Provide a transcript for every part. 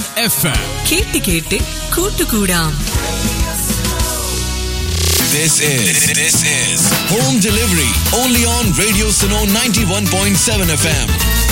FM. കേട്ട് കേട്ട് കൂട്ടുകൂടാം This is this is home delivery only on Radio Suno 91.7 FM.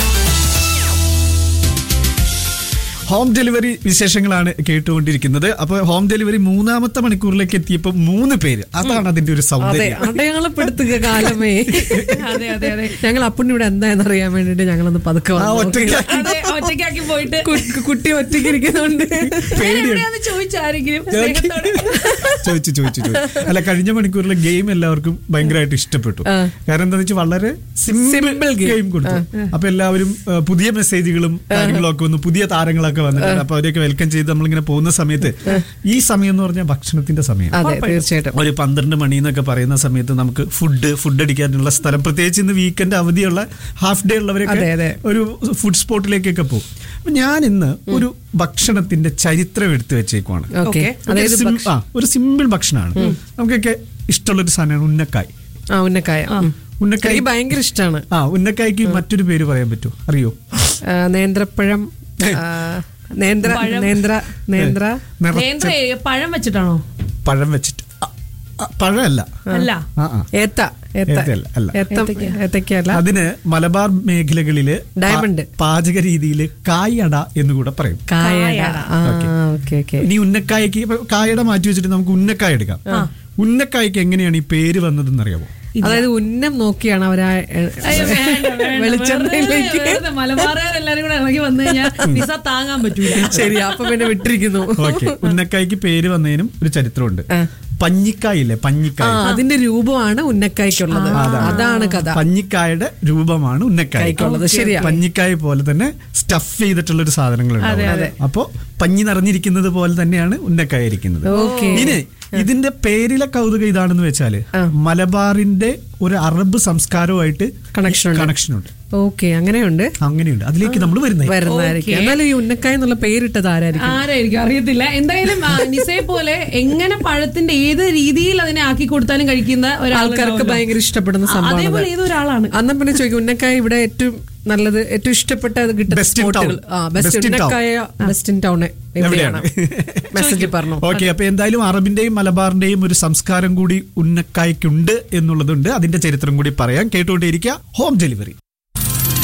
Home delivery വിശേഷങ്ങളാണ് കേട്ടുകൊണ്ടിരിക്കുന്നത് അപ്പൊ ഹോം ഡെലിവറി മൂന്നാമത്തെ മണിക്കൂറിലേക്ക് എത്തിയപ്പോൾ മൂന്ന് പേര് അതാണ് അതിന്റെ ഒരു അതെ സൗന്ദര്യം അടയാളപ്പെടുത്തുക കാലമേ അതെ അതെ അതെ ഞങ്ങൾ അപ്പുണ്ണി ഇവിടെ എന്തായെന്ന് അറിയാൻ വേണ്ടിട്ട് ഞങ്ങളൊന്ന് പതുക്കെ ആ വന്നു ഒറ്റയ്ക്ക് അതെ ഒറ്റയ്ക്കാക്കി പോയിട്ട് കു- കുട്ടി ഒറ്റയ്ക്ക് ഇരിക്കുന്നുണ്ട് ഞാൻ എവിടെയാന്ന് ചോദിച്ചാരെങ്കിലും സ്നേഹത്തോടെ ചോദിച്ചു ചോദിച്ചു ചോദിച്ചു അല്ല കഴിഞ്ഞ മണിക്കൂറിലെ ഗെയിം എല്ലാവർക്കും ഭയങ്കരമായിട്ട് ഇഷ്ടപ്പെട്ടു ആ. കാരണം എന്താ വെച്ചാൽ വളരെ സിമ്പിൾ Simple game. ഗെയിം കൊടുത്തു അപ്പൊ എല്ലാവരും ആ, പുതിയ മെസ്സേജുകളും കാര്യങ്ങളൊക്കെ വന്നു പുതിയ താരങ്ങളൊക്കെ വന്നിട്ടുണ്ട് അപ്പൊ അവരെയൊക്കെ വെൽക്കം ചെയ്ത് നമ്മളിങ്ങനെ പോകുന്ന സമയത്ത് ഈ സമയം എന്ന് പറഞ്ഞാൽ ഭക്ഷണത്തിന്റെ സമയം അതെ തീർച്ചയായിട്ടും ഒരു പന്ത്രണ്ട് മണി എന്നൊക്കെ പറയുന്ന സമയത്ത് നമുക്ക് ഫുഡ് ഫുഡ് അടിക്കാനുള്ള സ്ഥലം പ്രത്യേകിച്ച് ഇന്ന് വീക്കെൻഡ് അവധിയുള്ള ഹാഫ് ഡേ ഉള്ളവരൊക്കെ അതെ, അതെ. ഒരു ഫുഡ് സ്പോട്ടിലേക്കൊക്കെ പോകും അപ്പൊ ഞാൻ ഇന്ന് ഒരു ഭക്ഷണത്തിന്റെ ചരിത്രം എടുത്തു വെച്ചേക്കുവാണ് ഓക്കെ ഒരു അതായത് സിം- ഭക്ഷ- ആ, ഒരു സിമ്പിൾ ഭക്ഷണമാണ് നമുക്കൊക്കെ ഇഷ്ടമുള്ള ഒരു സാധനമാണ് ഉന്നക്കായ് ആ ഉന്നക്കായ ഉം. ഉന്നക്കായ് എനിക്ക് ഭയങ്കര ഇഷ്ടമാണ് ആ ഉന്നക്കായ്ക്ക് മറ്റൊരു പേര് പറയാൻ പറ്റുമോ അറിയോ നേന്ത്രപ്പഴം ആ, നേന്ത്ര നേന്ത്ര നേന്ത്ര നിറച്ച നേന്ത്ര പഴം വെച്ചിട്ടാണോ പഴം വെച്ചിട്ട് ആ, ആ, പഴമല്ല അല്ല ആ ആ ഏത്ത ഏത്ത ഏത്തയല്ല, അല്ല. ഏത്തം ഏത്തക്കല്ല അതിന് മലബാർ മേഖലകളില് ഡയമണ്ട്. പാ- പാചക രീതിയിൽ കായട എന്ന് കൂടെ പറയും കായട ആ ഓക്കേ. ഓക്കെ ഓക്കെ ഇനി ഉന്നക്കായക്ക് ഇപ്പൊ കായട മാറ്റി വെച്ചിട്ട് നമുക്ക് ഉന്നക്കായ എടുക്കാം ഉന്നക്കായ്ക്ക് എങ്ങനെയാണ് ഈ പേര് വന്നതെന്ന് അറിയാമോ അതായത് ഉന്നം നോക്കിയാണ് അവരാ അയ്യോ, വേണ്ട, വേണ്ട. വെളിച്ചെണ്ണയിലേക്ക് വെറുതെ, വെറുതെ മലബാറുകാരെല്ലാരും കൂടെ ഇറങ്ങി വന്നു കഴിഞ്ഞാൽ വിസ താങ്ങാൻ പറ്റൂല ശരി അപ്പൊ പിന്നെ വിട്ടിരിക്കുന്നു ഓക്കെ ഉന്നക്കായ്ക്ക് പേര് വന്നതിനും ഒരു ചരിത്രമുണ്ട് ആ. പഞ്ഞിക്കായില്ലേ ആ പഞ്ഞിക്കായ അതിന്റെ രൂപമാണ് ഉന്നക്കായ്ക്കുള്ളത് അതാണ് കഥ പഞ്ഞിക്കായുടെ രൂപമാണ് ഉന്നക്കായ കായ്ക്കുള്ളത്, ശരിയാ. പഞ്ഞിക്കായ പോലെ തന്നെ സ്റ്റഫ് ചെയ്തിട്ടുള്ള ഒരു സാധനങ്ങളുണ്ട് അപ്പോ പഞ്ഞി നിറഞ്ഞിരിക്കുന്നത് പോലെ തന്നെയാണ് ഉന്നക്കായ ഇരിക്കുന്നത് ഓക്കേ. ഇനി ഇതിന്റെ പേരിലെ കൗതുകം ഇതാണെന്ന് വെച്ചാല് മലബാറിന്റെ ഒരു അറബ് സംസ്കാരവുമായിട്ട് Connection ഉണ്ട്. കണക്ഷൻ ഉണ്ട് ഓക്കെ അങ്ങനെയുണ്ട് അങ്ങനെയുണ്ട് അതിലേക്ക് നമ്മൾ വരുന്നത് വരുന്നതായിരിക്കും എന്നാലും ഈ ഉന്നക്കായ എന്നുള്ള പേരിട്ടത് ആരായിരിക്കും ആരായിരിക്കും അറിയത്തില്ല എന്തായാലും ആ, നിസയെ പോലെ എങ്ങനെ പഴത്തിന്റെ ഏത് രീതിയിൽ അതിനെ ആക്കി കൊടുത്താലും കഴിക്കുന്ന ആൾക്കാർക്ക് ഭയങ്കര ഇഷ്ടപ്പെടുന്ന സംഭവമാണ് അതേപോലെ ഏതൊരാളാണ് അന്ന് പിന്നെ ചോദിക്കും ഉന്നക്കായ ഇവിടെ ഏറ്റവും നല്ലത് ഏറ്റവും ഇഷ്ടപ്പെട്ട അത് കിട്ടുന്ന Best in സ്പോട്ടുകൾ town. ആ ബെസ്റ്റ് Best in town. ഉന്നക്കായ ബെസ്റ്റ് ഇൻ ടൗൺ എവിടെയാണ് മെസ്സേജ് പറഞ്ഞു ഓക്കെ അപ്പൊ എന്തായാലും അറബിന്റെയും മലബാറിന്റെയും ഒരു സംസ്കാരം കൂടി ഉന്നക്കായ്ക്കുണ്ട് എന്നുള്ളതുണ്ട് അതിന്റെ ചരിത്രം കൂടി പറയാം കേട്ടുകൊണ്ടേയിരിക്കുക ഹോം ഡെലിവറി